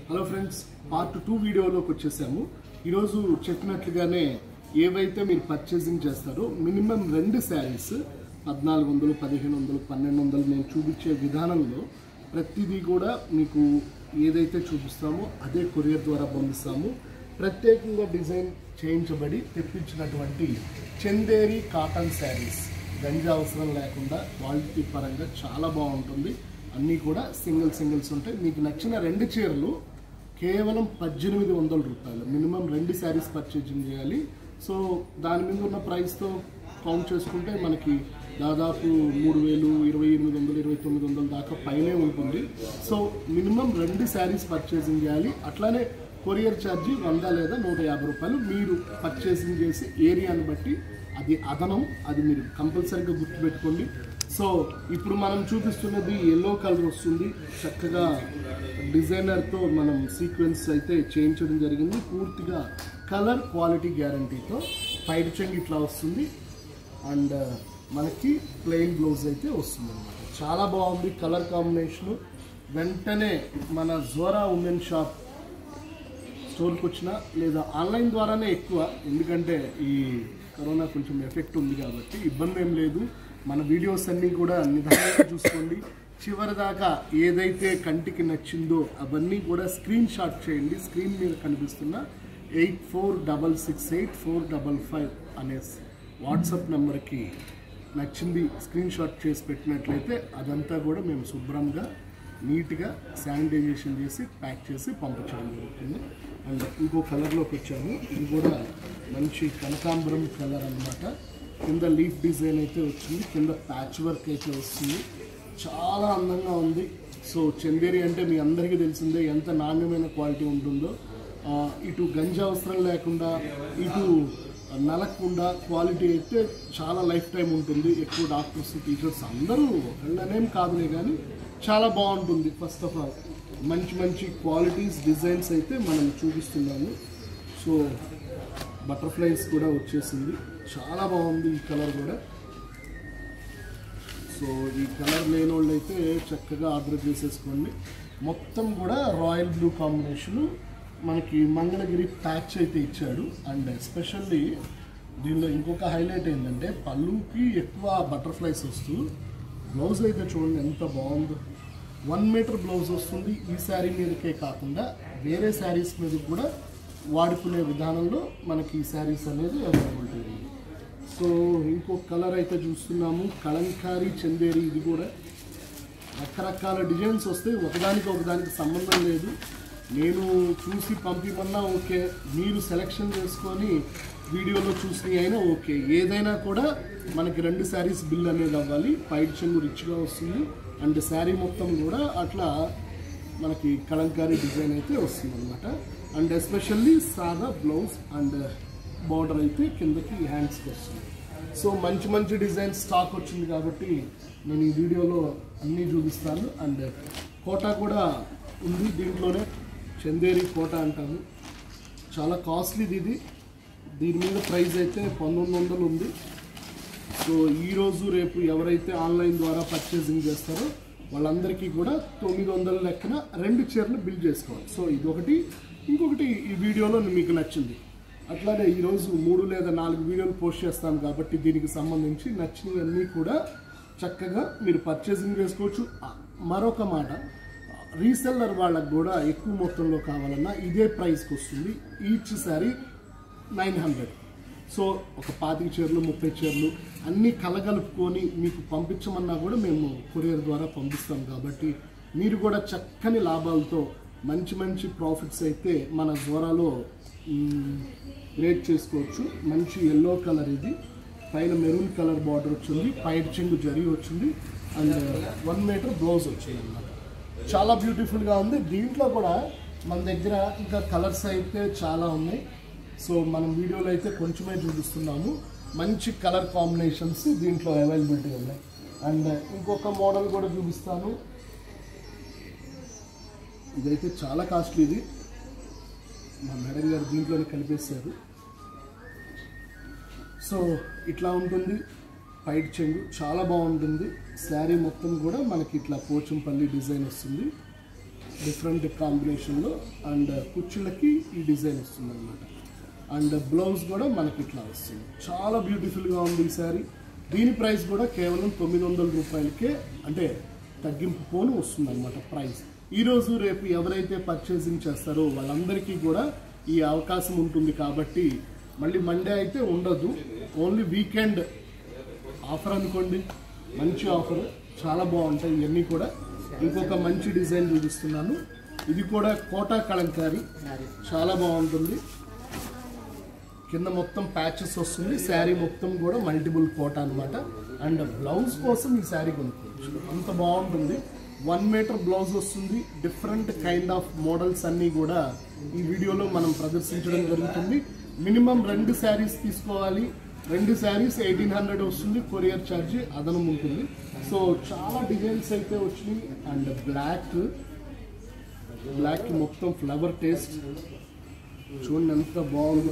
Hello friends part two వీడియోలోకి వచ్చేసాము ఈరోజు చెప్పినట్లుగానే ఏవైతే మీరు పర్చేసింగ్ చేస్తారో మినిమం రెండు శారీస్ పద్నాలుగు వందలు పదిహేను వందలు పన్నెండు వందలు మేము చూపించే విధానంలో ప్రతిదీ కూడా మీకు ఏదైతే చూపిస్తామో అదే కొరియర్ ద్వారా పంపిస్తాము ప్రత్యేకంగా డిజైన్ చేయించబడి తెప్పించినటువంటి చందేరి కాటన్ శారీస్ గంజా అవసరం లేకుండా క్వాలిటీ పరంగా చాలా బాగుంటుంది అన్నీ కూడా సింగిల్ సింగిల్స్ ఉంటాయి మీకు నచ్చిన రెండు చీరలు కేవలం పద్దెనిమిది వందల రూపాయలు మినిమం రెండు శారీస్ పర్చేజింగ్ చేయాలి సో దాని మీద ఉన్న ప్రైస్తో కౌంట్ చేసుకుంటే మనకి దాదాపు మూడు వేలు ఇరవై ఎనిమిది వందలు ఇరవై తొమ్మిది వందల దాకా పైనే ఉంటుంది సో మినిమం రెండు శారీస్ పర్చేసింగ్ చేయాలి అట్లానే కొరియర్ ఛార్జీ వంద లేదా నూట యాభై రూపాయలు మీరు పర్చేసింగ్ చేసి ఏరియాని బట్టి అది అదనం అది మీరు కంపల్సరీగా గుర్తుపెట్టుకోండి సో ఇప్పుడు మనం చూపిస్తున్నది ఎల్లో కలర్ వస్తుంది చక్కగా డిజైనర్తో మనం సీక్వెన్స్ అయితే చేయించడం జరిగింది పూర్తిగా కలర్ క్వాలిటీ గ్యారంటీతో పైట చెంగు ఇట్లా వస్తుంది అండ్ మనకి ప్లెయిన్ బ్లౌజ్ అయితే వస్తుంది అనమాట చాలా బాగుంది కలర్ కాంబినేషను వెంటనే మన జోరా ఉమెన్ షాప్ స్టోర్కి వచ్చినా లేదా ఆన్లైన్ ద్వారానే ఎక్కువ ఎందుకంటే ఈ కరోనా కొంచెం ఎఫెక్ట్ ఉంది కాబట్టి ఇబ్బంది ఏం లేదు మన వీడియోస్ అన్నీ కూడా నిదానంగా చూసుకోండి చివరి దాకా ఏదైతే కంటికి నచ్చిందో అవన్నీ కూడా స్క్రీన్ షాట్ చేయండి స్క్రీన్ మీద కనిపిస్తున్న eight four double six eight four double five అనే వాట్సాప్ నెంబర్కి నచ్చింది స్క్రీన్ షాట్ చేసి పెట్టినట్లయితే అదంతా కూడా మేము శుభ్రంగా నీట్గా శానిటైజేషన్ చేసి ప్యాక్ చేసి పంపించడం జరుగుతుంది అండ్ ఇంకో కలర్లోకి వచ్చాము ఇది కూడా మంచి కనకాంబరం కలర్ అన్నమాట కింద లీఫ్ డిజైన్ అయితే వచ్చింది కింద ప్యాచ్ వర్క్ అయితే వస్తుంది చాలా అందంగా ఉంది సో చందేరి అంటే మీ అందరికీ తెలిసిందే ఎంత నాణ్యమైన క్వాలిటీ ఉంటుందో ఆ, ఇటు గంజా అవసరం లేకుండా ఇటు నలగకుండా క్వాలిటీ అయితే చాలా లైఫ్ టైం ఉంటుంది ఎక్కువ డాక్టర్స్ టీచర్స్ అందరూ ఒకళ్ళనేం కాదులే కానీ చాలా బాగుంటుంది ఫస్ట్ ఆఫ్ ఆల్ మంచి మంచి క్వాలిటీస్ డిజైన్స్ అయితే మనం చూపిస్తున్నాము సో బటర్ఫ్లైస్ కూడా వచ్చేసింది చాలా బాగుంది ఈ కలర్ కూడా సో ఈ కలర్ లేని వాళ్ళు అయితే చక్కగా ఆర్డర్ చేసేసుకోండి మొత్తం కూడా రాయల్ బ్లూ కాంబినేషను మనకి మంగళగిరి ప్యాచ్ అయితే ఇచ్చాడు అండ్ ఎస్పెషల్లీ దీనిలో ఇంకొక హైలైట్ ఏంటంటే పళ్ళుకి ఎక్కువ బటర్ఫ్లైస్ వస్తూ బ్లౌజ్ అయితే చూడండి ఎంత బాగుందో వన్ మీటర్ బ్లౌజ్ వస్తుంది ఈ శారీ మీదకే కాకుండా వేరే శారీస్ మీద కూడా వాడుకునే విధానంలో మనకి ఈ శారీస్ అనేది అవైలబిలిటీ ఉంది సో ఇంకో కలర్ అయితే చూస్తున్నాము కలంకారీ చందేరి ఇది కూడా రకరకాల డిజైన్స్ వస్తాయి ఒకదానికి ఒకదానికి సంబంధం లేదు నేను చూసి పంపిమన్నా ఓకే మీరు సెలెక్షన్ చేసుకొని వీడియోలో చూసి అయినా ఓకే ఏదైనా కూడా మనకి రెండు శారీస్ బిల్ అనేది అవ్వాలి పైట్ చెంగు రిచ్గా వస్తుంది అండ్ శారీ మొత్తం కూడా అట్లా మనకి కలంకారీ డిజైన్ అయితే వస్తుంది అనమాట అండ్ ఎస్పెషల్లీ సాదా బ్లౌజ్ అండ్ బార్డర్ అయితే కిందకి హ్యాండ్స్కి వస్తుంది సో మంచి మంచి డిజైన్ స్టాక్ వచ్చింది కాబట్టి నేను ఈ వీడియోలో అన్నీ చూపిస్తాను అండ్ కోట కూడా ఉంది దీంట్లోనే చందేరి కోట అంటాము చాలా కాస్ట్లీది ఇది దీని మీద ప్రైస్ అయితే పంతొమ్మిది వందలు ఉంది సో ఈరోజు రేపు ఎవరైతే ఆన్లైన్ ద్వారా పర్చేసింగ్ చేస్తారో వాళ్ళందరికీ కూడా తొమ్మిది వందల లెక్కన రెండు చీరలు బిల్ చేసుకోవాలి సో ఇదొకటి ఇంకొకటి ఈ వీడియోలో మీకు నచ్చింది అట్లానే ఈరోజు మూడు లేదా నాలుగు వీడియోలు పోస్ట్ చేస్తాను కాబట్టి దీనికి సంబంధించి నచ్చినవన్నీ కూడా చక్కగా మీరు పర్చేసింగ్ చేసుకోవచ్చు ఆ, మరొక మాట రీసెల్లర్ వాళ్ళకు కూడా ఎక్కువ మొత్తంలో కావాలన్నా ఇదే ప్రైస్కి వస్తుంది each sari nine hundred so ఒక పాతిక చీరలు ముప్పై చీరలు అన్నీ కలగలుపుకొని మీకు పంపించమన్నా కూడా మేము కొరియర్ ద్వారా పంపిస్తాం కాబట్టి మీరు కూడా చక్కని లాభాలతో మంచి మంచి ప్రాఫిట్స్ అయితే మన జోరాలో రేట్ చేసుకోవచ్చు మంచి ఎల్లో కలర్ ఇది పైన మెరూన్ కలర్ బార్డర్ వచ్చింది పైన చెంగు జరి వచ్చింది అండ్ వన్ మీటర్ బ్లౌజ్ వచ్చింది అన్నమాట చాలా బ్యూటిఫుల్గా ఉంది దీంట్లో కూడా మన దగ్గర ఇంకా కలర్స్ అయితే చాలా ఉన్నాయి సో మనం వీడియోలో అయితే కొంచెమే చూపిస్తున్నాము మంచి కలర్ కాంబినేషన్స్ దీంట్లో అవైలబిలిటీ ఉన్నాయి అండ్ ఇంకొక మోడల్ కూడా చూపిస్తాను ఇదైతే చాలా కాస్ట్లీ ఇది మా మేడం గారు దీంట్లోనే కలిపేశారు సో ఇట్లా ఉంటుంది పైట్ చెంగు చాలా బాగుంటుంది శారీ మొత్తం కూడా మనకి ఇట్లా పోచంపల్లి డిజైన్ వస్తుంది డిఫరెంట్ కాంబినేషన్లో అండ్ కుర్చీలకి ఈ డిజైన్ వస్తుంది అనమాట అండ్ బ్లౌజ్ కూడా మనకి ఇట్లా వస్తుంది చాలా బ్యూటిఫుల్గా ఉంది ఈ శారీ దీని ప్రైస్ కూడా కేవలం తొమ్మిది వందల రూపాయలకే అంటే తగ్గింపు పోను వస్తుంది అనమాట ప్రైస్ ఈరోజు రేపు ఎవరైతే పర్చేసింగ్ చేస్తారో వాళ్ళందరికీ కూడా ఈ అవకాశం ఉంటుంది కాబట్టి మళ్ళీ మండే అయితే ఉండదు ఓన్లీ వీకెండ్ ఆఫర్ అనుకోండి మంచి ఆఫర్ చాలా బాగుంటాయి ఇవన్నీ కూడా ఇంకొక మంచి డిజైన్ చూపిస్తున్నాను ఇది కూడా కోటా కలంకారీ చాలా బాగుంటుంది కింద మొత్తం ప్యాచెస్ వస్తుంది శారీ మొత్తం కూడా మల్టిపుల్ కోట అన్నమాట అండ్ బ్లౌజ్ కోసం ఈ శారీ కొనుక్కోవచ్చు అంత బాగుంటుంది వన్ మీటర్ బ్లౌజ్ వస్తుంది డిఫరెంట్ కైండ్ ఆఫ్ మోడల్స్ అన్నీ కూడా ఈ వీడియోలో మనం ప్రదర్శించడం జరుగుతుంది మినిమం రెండు శారీస్ తీసుకోవాలి రెండు శారీస్ ఎయిటీన్ హండ్రెడ్ వస్తుంది కొరియర్ ఛార్జ్ అదనం ఉంటుంది సో చాలా డిజైన్స్ అయితే వచ్చినాయి అండ్ బ్లాక్ బ్లాక్ మొత్తం ఫ్లవర్ టేస్ట్ చూడండి ఎంత బాగుందో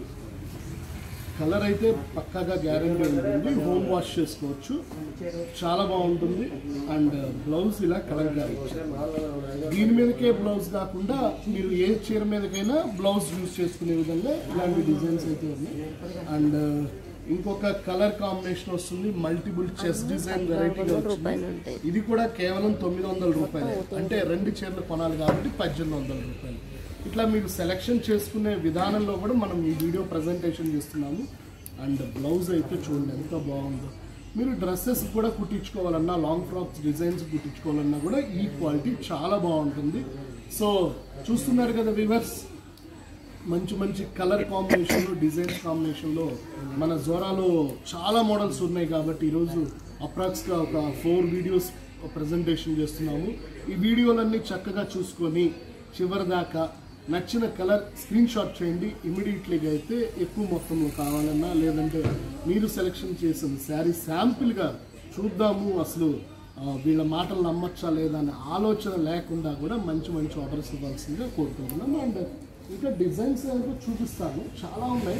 కలర్ అయితే పక్కాగా గ్యారంటీ ఉంటుంది హోమ్ వాష్ చేసుకోవచ్చు చాలా బాగుంటుంది అండ్ బ్లౌజ్ ఇలా కలంకారీ ఇచ్చారు. దీని మీదకే బ్లౌజ్ కాకుండా మీరు ఏ చీర మీదకైనా బ్లౌజ్ యూజ్ చేసుకునే విధంగా ఇలాంటి డిజైన్స్ అయితే ఉన్నాయి అండ్ ఇంకొక కలర్ కాంబినేషన్ వస్తుంది మల్టిపుల్ చెస్ డిజైన్ వెరైటీగా వచ్చింది ఇది కూడా కేవలం తొమ్మిది వందల రూపాయలు అంటే రెండు చీరలు కొనాలి కాబట్టి పద్దెనిమిది వందల రూపాయలు ఇట్లా మీరు సెలెక్షన్ చేసుకునే విధానంలో కూడా మనం ఈ వీడియో ప్రజెంటేషన్ చేస్తున్నాము అండ్ బ్లౌజ్ అయితే చూడండి ఎంత బాగుందో మీరు డ్రెస్సెస్ కూడా కుట్టించుకోవాలన్నా లాంగ్ ఫ్రాక్స్ డిజైన్స్ కుట్టించుకోవాలన్నా కూడా ఈ క్వాలిటీ చాలా బాగుంటుంది సో చూస్తున్నారు కదా వివర్స్ మంచి మంచి కలర్ కాంబినేషన్లో డిజైన్స్ కాంబినేషన్లో మన జోరాలో చాలా మోడల్స్ ఉన్నాయి కాబట్టి ఈరోజు అప్రాక్స్గా ఒక ఫోర్ వీడియోస్ ప్రజెంటేషన్ చేస్తున్నాము ఈ వీడియోలన్నీ చక్కగా చూసుకొని చివరి దాకా నచ్చిన కలర్ స్క్రీన్ షాట్ చేయండి ఇమీడియట్లీగా అయితే ఎక్కువ మొత్తంలో కావాలన్నా లేదంటే మీరు సెలెక్షన్ చేసిన శారీ శాంపిల్గా చూద్దాము అసలు ఆ, వీళ్ళ మాటలు నమ్మచ్చా లేదా అనే ఆలోచన లేకుండా కూడా మంచి మంచి ఆర్డర్స్ ఇవ్వాల్సిందిగా కోరుకుంటున్నాం అండ్ ఇంకా డిజైన్స్ ఏమిటో చూపిస్తాను చాలా ఉన్నాయి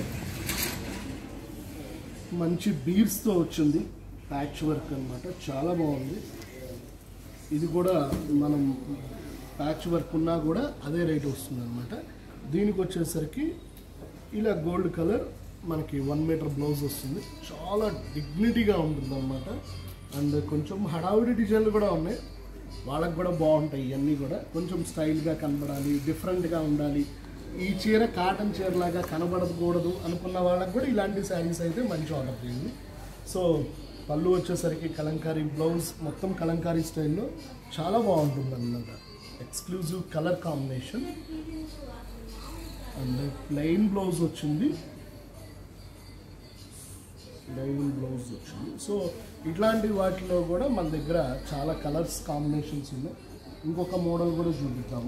మంచి బీడ్స్తో వచ్చింది ప్యాచ్ వర్క్ అన్నమాట చాలా బాగుంది ఇది కూడా మనం ప్యాచ్ వర్క్ ఉన్నా కూడా అదే రేట్ వస్తుంది అనమాట దీనికి వచ్చేసరికి ఇలా గోల్డ్ కలర్ మనకి వన్ మీటర్ బ్లౌజ్ వస్తుంది చాలా డిగ్నిటీగా ఉంటుంది అనమాట అండ్ కొంచెం హడావిడి డిజైన్లు కూడా ఉన్నాయి వాళ్ళకి కూడా బాగుంటాయి ఇవన్నీ కూడా కొంచెం స్టైల్గా కనబడాలి డిఫరెంట్గా ఉండాలి ఈ చీర కాటన్ చీరలాగా కనబడకూడదు అనుకున్న వాళ్ళకి కూడా ఇలాంటి శారీస్ అయితే మంచి ఆర్డర్ చేయండి సో పళ్ళు వచ్చేసరికి కలంకారీ బ్లౌజ్ మొత్తం కలంకారీ స్టైల్లో చాలా బాగుంటుంది అన్నమాట exclusive colour combination and plain blouse వచ్చింది ప్లెయిన్ బ్లౌజ్ వచ్చింది సో ఇట్లాంటి వాటిలో కూడా మన దగ్గర చాలా కలర్స్ కాంబినేషన్స్ ఉన్నాయి ఇంకొక మోడల్ కూడా చూపిద్దాము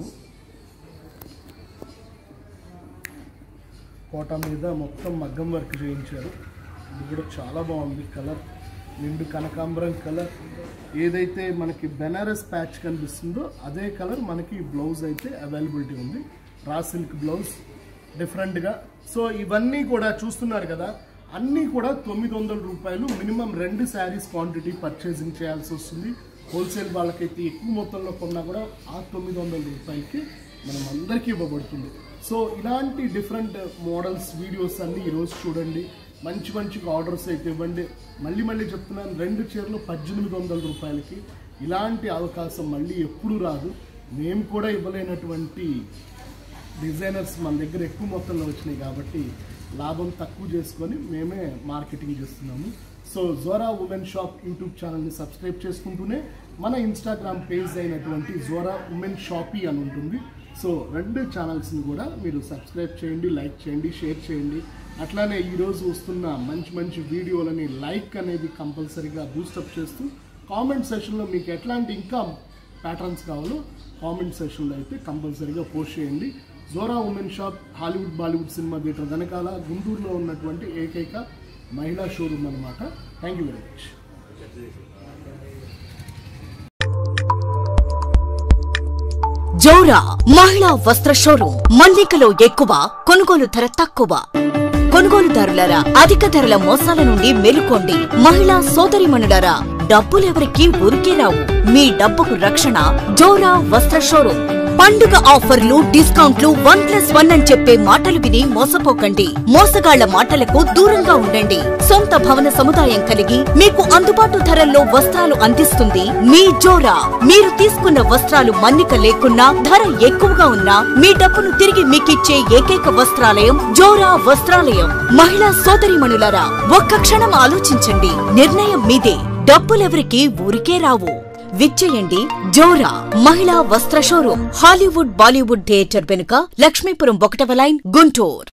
కోట మీద మొత్తం మగ్గం వర్క్ చేయించారు ఇది కూడా చాలా బాగుంది కలర్ నిండు కనకాంబరం కలర్ ఏదైతే మనకి బెనారస్ ప్యాచ్ కనిపిస్తుందో అదే కలర్ మనకి బ్లౌజ్ అయితే అవైలబిలిటీ ఉంది రా సిల్క్ బ్లౌజ్ డిఫరెంట్గా సో ఇవన్నీ కూడా చూస్తున్నారు కదా అన్నీ కూడా తొమ్మిది వందల రూపాయలు మినిమం రెండు శారీస్ క్వాంటిటీ పర్చేసింగ్ చేయాల్సి వస్తుంది హోల్సేల్ వాళ్ళకైతే ఎక్కువ మొత్తంలో కొన్నా కూడా ఆ తొమ్మిది వందల రూపాయలకి మనం అందరికీ ఇవ్వబడుతుంది సో ఇలాంటి డిఫరెంట్ మోడల్స్ వీడియోస్ అన్నీ ఈరోజు చూడండి మంచి మంచి ఆర్డర్స్ అయితే ఇవ్వండి మళ్ళీ మళ్ళీ చెప్తున్నాను రెండు చీరలు పద్దెనిమిది వందల రూపాయలకి ఇలాంటి అవకాశం మళ్ళీ ఎప్పుడు రాదు మేము కూడా ఇవ్వలేనటువంటి డిజైనర్స్ మన దగ్గర ఎక్కువ మొత్తంలో వచ్చినాయి కాబట్టి లాభం తక్కువ చేసుకొని మేమే మార్కెటింగ్ చేస్తున్నాము so Jora women shop YouTube ఛానల్ని సబ్స్క్రైబ్ చేసుకుంటూనే మన ఇన్స్టాగ్రామ్ పేజ్ అయినటువంటి జోరా ఉమెన్ షాపీ అని ఉంటుంది సో రెండు ఛానల్స్ని కూడా మీరు సబ్స్క్రైబ్ చేయండి లైక్ చేయండి షేర్ చేయండి అట్లానే ఈరోజు వస్తున్న మంచి మంచి వీడియోలని లైక్ అనేది కంపల్సరీగా బూస్టప్ చేస్తూ కామెంట్ సెషన్లో మీకు ఎట్లాంటి ఇంకా ప్యాటర్న్స్ కావాలో కామెంట్ సెషన్లో అయితే కంపల్సరీగా పోస్ట్ చేయండి Jora women shop Hollywood Bollywood సినిమా థియేటర్ వెనకాల గుంటూరులో ఉన్నటువంటి ఏకైక మహిళా షోరూమ్ అనమాట thank you very much Jora మహిళా వస్త్ర షోరూమ్ మన్నికలో ఎక్కువ కొనుగోలు ధర తక్కువ కొనుగోలుదారులారా అధిక ధరల మోసాల నుండి మేలుకోండి మహిళా సోదరిమణులారా డబ్బులెవరికి ఊరికే రావు మీ డబ్బుకు రక్షణ జోరా వస్త్ర షోరూమ్ పండుగ ఆఫర్లు డిస్కౌంట్లు వన్ ప్లస్ వన్ అని చెప్పే మాటలు విని మోసపోకండి మోసగాళ్ల మాటలకు దూరంగా ఉండండి సొంత భవన సముదాయం కలిగి మీకు అందుబాటు ధరల్లో వస్త్రాలు అందిస్తుంది మీ జోరా మీరు తీసుకున్న వస్త్రాలు మన్నిక లేకున్నా ధర ఎక్కువగా ఉన్నా మీ డబ్బును తిరిగి మీకిచ్చే ఏకైక వస్త్రాలయం జోరా వస్త్రాలయం మహిళా సోదరిమణులారా ఒక్క క్షణం ఆలోచించండి నిర్ణయం మీదే డబ్బులెవరికి ఊరికే రావు విచ్చేయండి జోరా మహిళా వస్త్ర షోరూమ్ హాలీవుడ్ బాలీవుడ్ థియేటర్ వెనుక లక్ష్మీపురం ఒకటవ లైన్ గుంటూరు